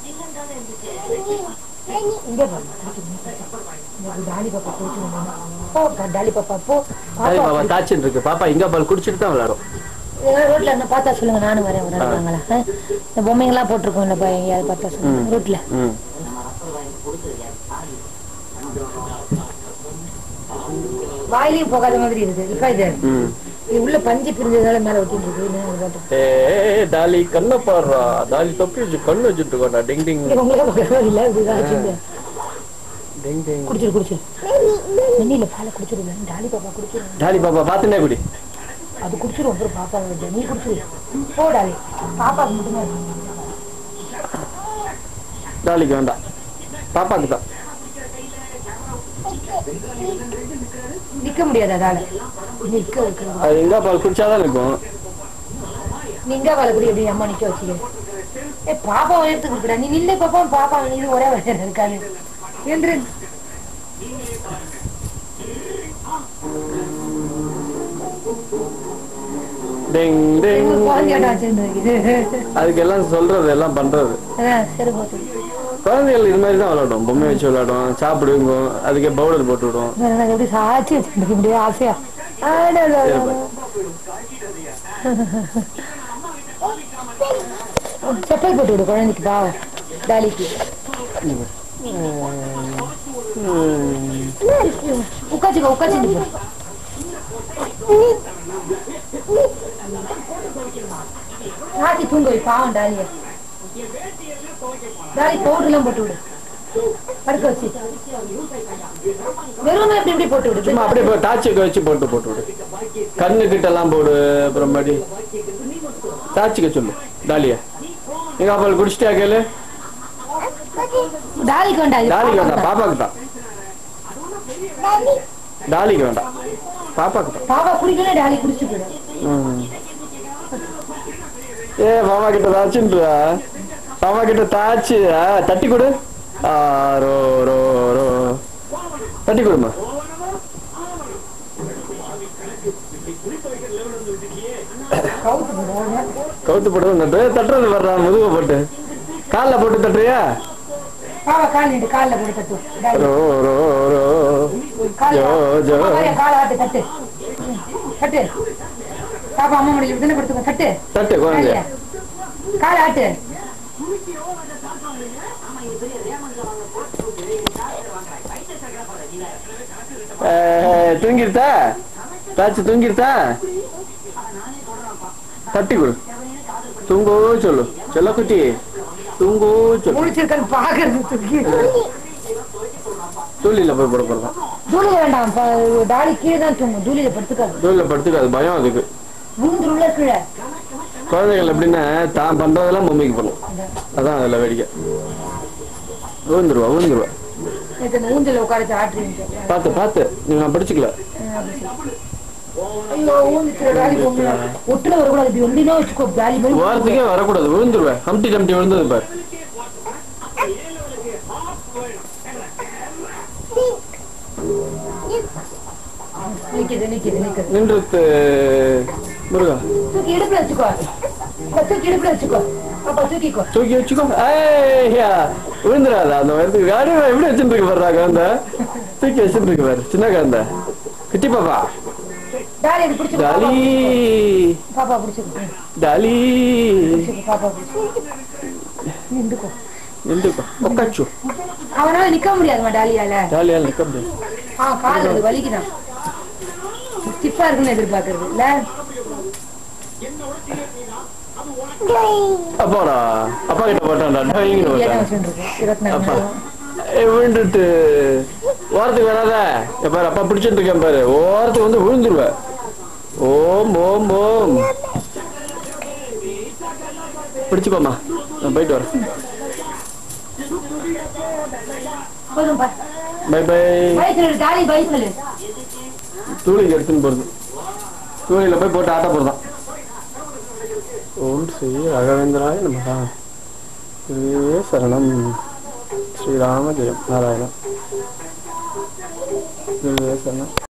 இங்க பாரு. இந்த டாலி பாப்பா போச்சு போ டாலி பாப்பா போ டாலி பாப்பா பாப்பா தாச்சின்னு இருக்கு பாப்பா இங்க பால் குடிச்சிட்டு தான் விளையாடும் ஏதாவது ரோட்ல என்ன பார்த்தா சொல்லுங்க நானும் வரேன் ஒரு இருக்காங்களா இந்த பொம்மைங்களாம் போட்டிருக்கோம் இல்லப்பா எங்கேயாவது பார்த்தா சொல்லுங்க ரோட்ல ம் வாயிலையும் போகாத மாதிரி இருக்கு இருக்கா இது ம் இது உள்ள பஞ்சு பிரிஞ்சதால மேல ஒட்டிட்டு இருக்கு என்ன இது பாட்டு ஏ டாலி கண்ணை பாடுறா டாலி தொப்பி வச்சு கண்ணு வச்சுட்டு இருக்கோண்டா டிங் டிங் இது உங்களுக்கு பக்கத்துல இல்ல இதுதான் வச்சுங்க டிங் டிங் குடிச்சிரு குடிச்சிரு வெண்ணில பாலை குடிச்சிருங்க டாலி பாப்பா குடிச்சிரு டாலி பாப்பா பார்த்துனே குடி அது குடிச்சிரும் அப்புறம் பாப்பா வந்து நீ குடிச்சிரு போ டாலி பாப்பாக்கு மட்டுமே இருக்கு. டாலிக்கு வேண்டாம் பாப்பாக்கு தான் நிக்க முடியாது அதால நிக்க வைக்க அது எங்க பால் குடிச்சாதான் இருக்கும் நீங்க அவளை கூட எப்படி அம்மா நிக்க வச்சுக்க ஏ பாப்பா உயரத்துக்கு இருக்கடா நீ நில்ல பாப்பா பாப்பா இது ஒரே வயசு இருக்காது எந்திரு டிங் டிங் குழந்தையாட்டம் வச்சிருந்தது அதுக்கு எல்லாம் சொல்றது எல்லாம் பண்றது சரி போட்டு குழந்தைகள் இது மாதிரி தான் விளையாடும் பொம்மை வச்சு விளையாடும் சாப்பிடுங்க அதுக்கே பவுடர் போட்டு விடும் நான் எப்படி சாட்சி வச்சிருந்தேன் இப்படியே ஆசையா ஆடா, ஆடா, ஆடா. செப்பல் போட்டு விடு குழந்தைக்கு பாவம் டாலிக்கு உட்காச்சுக்கோ உட்காச்சுட்டு போ ராத்தி தூங்க வை பாவம் டாலிய டாலி பவுடர் எல்லாம் போட்டு விடு படுக்க வச்சு வெறும் எப்படி எப்படி போட்டு விடு சும்மா அப்படியே போ- டாச்சிக்கு வச்சு போட்டு போட்டு விடு கண்ணு கிட்ட எல்லாம் போடு அப்புறம் மடி டாச்சிக்க சொல்லு டாலியா எங்க பால் குடிச்சிட்டியா கேளு டாலிக்கு வேண்டாம் இது டாலிக்கு பாப்பாக்கு வேண்டாம் தான். பாப்பாக்கு தான் டாலிக்கு வேண்டாம் பாப்பாக்கு தான் பாப்பா குடிக்கணும் டாலி குடிச்சு போயிடும் ம். ஏ மாமா கிட்ட தாச்சுன்றா மாமா கிட்ட தாச்சு ஆ, தட்டி கொடு ஆ, ரோ ரோ ரோ தட்டி கொடுமா கவுத்து போடுவாங்க கவுத்து போட்டு நட்டு தட்டுறது வர்றா முதுக போட்டு காலில் போட்டு தட்டுறியா பாப்பா கால் நீட்டு காலில் போட்டு தட்டு டாலி ரோ ரோ ரோ கால் ஜோ, ஜோ. கால் ஆட்டு தட்டு ம், தட்டு பாப்பா அம்மா முடியல விதனை படுத்துக்கோ தட்டு தட்டு குழந்தைய டாலியா. கால் ஆட்டு ஏய், தூங்கிருத்தா தாச்சு தூங்கிருத்தா தட்டி கொடு தூங்கோ சொல்லு செல்ல குட்டி தூங்கோ சொல்லு முடிச்சிருக்கேன் பாக்குறது தூக்கி தூளில போய் போட போறதான் தூளில வேண்டாம் ப- டாலி கீழே தான் தூங்கும் தூளில படுத்துக்காது தூளில படுத்துக்காது பயம் அதுக்கு விழுந்துருள்ள கீழே குழந்தைகள் எப்படின்னா தான் பண்றதெல்லாம் பொம்மைக்கு பண்ணும் அதான் அதுல வேடிக்கை விழுந்துருவா விழுந்துருவா நேத்து இந்த ஊஞ்சல உட்காரச்சு ஆட்டுறீங்க பார்த்து பார்த்து நீ நான் படிச்சுக்கல ஐயோ ஊந்துச்சு டாலி பொம்மை ஒட்டுல வரக்கூடாது இப்படி ஒண்டினா வச்சுக்கோ டாலி மாதிரி ஓரத்துக்கே வரக்கூடாது விழுந்துருவேன் ஹம்டி டம்டி விழுந்தது பாரு நிக்குது நிக்குது நிக்குது நின்றுத்து முருகா தூக்கி இடுப்புல வச்சுக்கோ அப்பா, தூக்கி இடுப்புல வச்சுக்கோ அப்பா தூக்கிக்கோ தூக்கி வச்சுக்கோ ஏய்யா விழுந்துடாத அந்த இடத்துக்கு யாரு எப்படி வச்சுட்டு இருக்கு பாரு குழந்த தூக்கி வச்சுட்டு இருக்கு பாரு சின்ன குழந்த குட்டி பாப்பா டாலி இது பிடிச்சிக்கோ டாலி பாப்பா பிடிச்சிக்கோ டாலி பிடிச்சிக்கோ பாப்பா பிடிச்சிக்கோ நின்றுக்கோ நின்றுக்கோ உக்காச்சு அவனால நிக்க முடியாதுமா டாலியால டாலியால் நிக்க முடியாது ஆ கால் அது வலிக்குதான் ஸ்டிஃபா இருக்குன்னு எதிர்பார்க்கறது இல்ல அப்பாடா அப்பா கிட்ட போட்டான்டா டாயிங்னு ஏன்னா போட்டான் வச்சுட்டு இருக்கோம் இருபத்தி நாலு அப்பா மணி நேரம். ஏய் விழுந்துட்டு ஓரத்துக்கு வராத இங்க பாரு அப்பா பிடிச்சிட்டு இருக்கேன் பாரு ஓரத்துக்கு வந்து விழுந்துருவ ஓம் ஓம் ஓம் பிடிச்சுக்கோமா நான் போயிட்டு வரேன் போதும் பா பை பை பை சொல்லு டாலி பை சொல்லு தூளிக்கு எடுத்துன்னு போறது தூளில போய் போட்டு ஆட்ட போறதான் ஓம் ஸ்ரீ ராகவேந்திராய நமகா ஸ்ரீயே சரணம் ஸ்ரீராம ஜெயம் நாராயணம் ஸ்ரீயே சரணம்